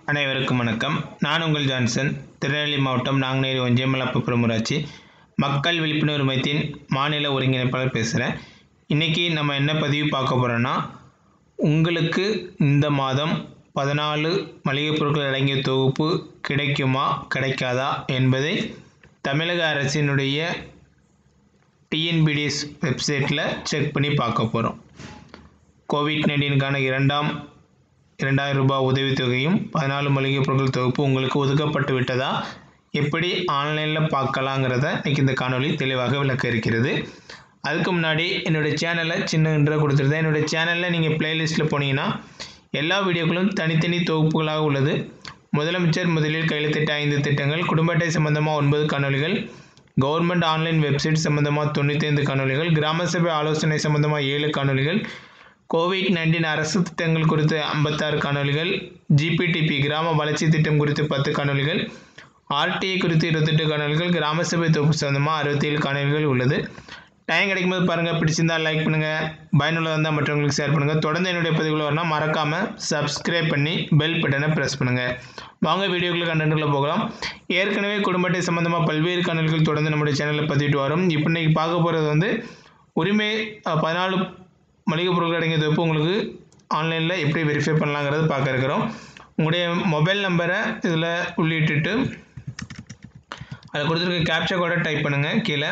அனைவருக்கும் வணக்கம் நான் உங்கள் ஜான்சன் திருநெல்வேலி மாவட்டம் நாங்குநேரி ஒன்றியமலப்பு பிரமுராட்சி மக்கள் விழிப்புணர்வு மையத்தின் மாநில ஒருங்கிணைப்பாளர் பேசுகிறேன் இன்றைக்கி நம்ம என்ன பதிவு பார்க்க போகிறோன்னா உங்களுக்கு இந்த மாதம் பதினாலு மளிகைப் பொருட்கள் அடங்கிய தொகுப்பு கிடைக்குமா கிடைக்காதா என்பதை தமிழக அரசினுடைய டிஎன்பிடிஎஸ் வெப்சைட்டில் செக் பண்ணி பார்க்க போகிறோம் கோவிட் நைன்டீனுக்கான இரண்டாம் இரண்டாயிரம் ரூபாய் உதவித்தொகையும் பதினாலு மளிகை பொருட்கள் தொகுப்பு உங்களுக்கு ஒதுக்கப்பட்டு விட்டதா எப்படி ஆன்லைனில் பார்க்கலாங்கிறத இன்றைக்கி இந்த காணொளி தெளிவாக விளக்க இருக்கிறது அதுக்கு முன்னாடி என்னுடைய சேனலை சின்ன இன்ட்ரோ கொடுத்துருந்தேன் என்னுடைய சேனலில் நீங்கள் பிளேலிஸ்ட்டில் போனீங்கன்னா எல்லா வீடியோக்களும் தனித்தனி தொகுப்புகளாக உள்ளது முதலமைச்சர் முதலில் கையெழுத்திட்ட ஐந்து திட்டங்கள் குடும்ப அட்டை சம்பந்தமாக ஒன்பது காணொளிகள் கவர்மெண்ட் ஆன்லைன் வெப்சைட் சம்பந்தமாக தொண்ணூத்தைந்து காணொளிகள் கிராம சபை ஆலோசனை சம்பந்தமாக ஏழு காணொளிகள் கோவிட் நைன்டீன் அரசு திட்டங்கள் குறித்து ஐம்பத்தாறு காணொளிகள் ஜிபிடிபி கிராம வளர்ச்சி திட்டம் குறித்து பத்து காணொளிகள் ஆர்டிஐ குறித்து இருபத்தெட்டு காணொளிகள் கிராம சபை தொகுப்பு சம்பந்தமாக அறுபத்தேழு காணொளிகள் உள்ளது டைம் கிடைக்கும்போது பாருங்கள் பிடிச்சிருந்தால் லைக் பண்ணுங்கள் பயனுள்ளதாக இருந்தால் மற்றவங்களுக்கு ஷேர் பண்ணுங்கள் தொடர்ந்து என்னுடைய பதிவுகள் வரணும் மறக்காமல் சப்ஸ்கிரைப் பண்ணி பெல் பட்டனை ப்ரெஸ் பண்ணுங்கள் வாங்க வீடியோக்குள்ள கண்டென்ட்டுக்குள்ளே போகலாம் ஏற்கனவே குடும்ப அட்டை சம்மந்தமாக பல்வேறு காணொலிகள் தொடர்ந்து நம்முடைய சேனலில் பதிவிட்டு வரும் இப்போ இன்றைக்கி பார்க்க போகிறது வந்து உரிமை அஹ், பதினாலு மளிகை பொருட்கள் அடங்கிய தொகுப்பு உங்களுக்கு ஆன்லைனில் எப்படி வெரிஃபை பண்ணலாங்கிறது பார்க்க இருக்கிறோம் உங்களுடைய மொபைல் நம்பரை இதில் உள்ளிட்டுட்டு அதில் கொடுத்துருக்க கேப்சா கோடை டைப் பண்ணுங்கள் கீழே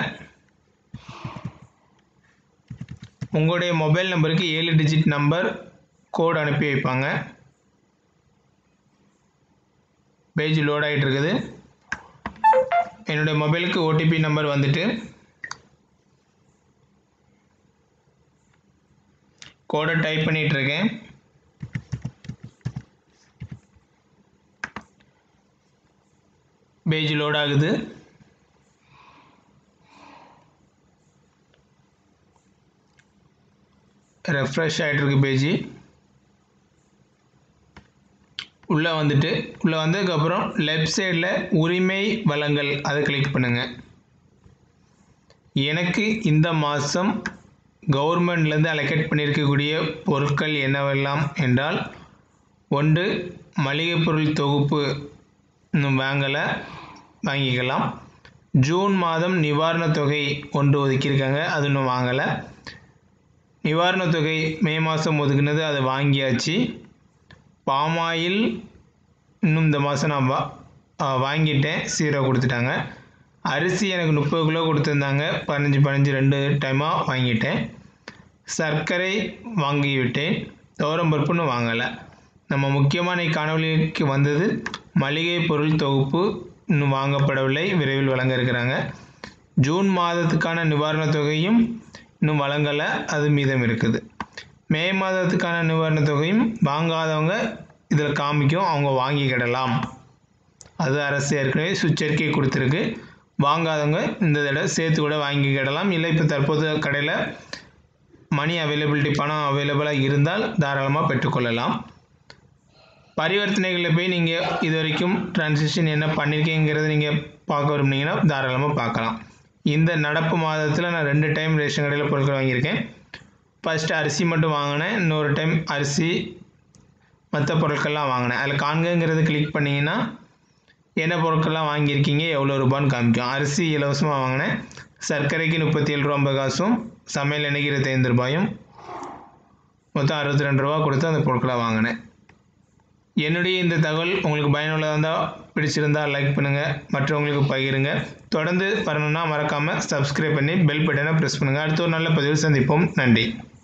உங்களுடைய மொபைல் நம்பருக்கு ஏழு டிஜிட் நம்பர் கோட் அனுப்பி வைப்பாங்க பேஜ் லோட் ஆகிட்டு இருக்குது என்னுடைய மொபைலுக்கு ஓடிபி நம்பர் வந்துட்டு கோடை டைப் பண்ணிட்டு இருக்கேன் பேஜ் லோட் ஆகுது ரெஃப்ரெஷ் ஆகிட்டு இருக்கு பேஜ் உள்ளே வந்துட்டு உள்ளே வந்ததுக்கப்புறம் லெஃப்ட் சைடில் உரிமை வழங்கல் அதை கிளிக் பண்ணுங்கள் எனக்கு இந்த மாதம் கவர்மெண்ட்லேருந்து அலோகேட் பண்ணியிருக்கக்கூடிய பொருட்கள் என்னவெல்லாம் என்றால் ஒன்று மளிகை பொருள் தொகுப்பு இன்னும் வாங்கலை வாங்கிக்கலாம் ஜூன் மாதம் நிவாரணத் தொகை ஒன்று ஒதுக்கியிருக்காங்க அது இன்னும் வாங்கலை நிவாரணத் தொகை மே மாதம் ஒதுக்குனது அதை வாங்கியாச்சு பாமாயில் இன்னும் இந்த மாதம் நான் வா ஆ, வாங்கிட்டேன் சீரோ கொடுத்துட்டாங்க அரிசி எனக்கு முப்பது கிலோ கொடுத்துருந்தாங்க பதினஞ்சு பதினஞ்சு ரெண்டு டைமாக வாங்கிட்டேன் சர்க்கரை வாங்கிவிட்டேன் துவரம்பருப்புன்னு வாங்கலை நம்ம முக்கியமான காணொளிக்கு வந்தது மளிகை பொருள் தொகுப்பு இன்னும் வாங்கப்படவில்லை விரைவில் வழங்க இருக்கிறாங்க ஜூன் மாதத்துக்கான நிவாரணத் தொகையும் இன்னும் வழங்கலை அது மீதம் இருக்குது மே மாதத்துக்கான நிவாரணத் தொகையும் வாங்காதவங்க இதில் காமிக்கும் அவங்க வாங்கிக்கிடலாம் அது அரசு ஏற்கனவே சுச்சரிக்கை கொடுத்துருக்கு வாங்காதவங்க இந்த தடவை சேர்த்து கூட வாங்கிக்கிடலாம் இல்லை இப்போ தற்போது கடையில் மணி அவைலபிலிட்டி பணம் அவைலபிளாக இருந்தால் தாராளமாக பெற்றுக்கொள்ளலாம் பரிவர்த்தனைகளில் போய் நீங்கள் இது வரைக்கும் ட்ரான்சாக்ஷன் என்ன பண்ணியிருக்கீங்கிறத நீங்கள் பார்க்க விரும்புனீங்கன்னா தாராளமாக பார்க்கலாம் இந்த நடப்பு மாதத்தில் நான் ரெண்டு டைம் ரேஷன் கடையில் பொருட்கள் வாங்கியிருக்கேன் ஃபஸ்ட்டு அரிசி மட்டும் வாங்கினேன் இன்னொரு டைம் அரிசி மற்ற பொருட்கள்லாம் வாங்கினேன் அதில் காண்கங்கிறது கிளிக் பண்ணிங்கன்னா என்ன பொருட்கள்லாம் வாங்கியிருக்கீங்க எவ்வளோ ரூபான்னு காமிக்கும் அரிசி இலவசமாக வாங்கினேன் சர்க்கரைக்கு முப்பத்தி ஏழு ரூபா ஐம்பது காசும் சமையல் எண்ணெய்க்கு இருபத்தைந்து ரூபாயும் மொத்தம் அறுபத்தி ரெண்டு ரூபா கொடுத்து அந்த பொருட்களை வாங்கினேன் என்னுடைய இந்த தகவல் உங்களுக்கு பயனுள்ளதாக இருந்தால் பிடிச்சிருந்தால் லைக் பண்ணுங்கள் மற்றவங்களுக்கு பகிருங்க தொடர்ந்து வரணும்னா மறக்காமல் சப்ஸ்கிரைப் பண்ணி பெல் பட்டனை ப்ரெஸ் பண்ணுங்கள் அடுத்த ஒரு நல்ல பதிவில் சந்திப்போம் நன்றி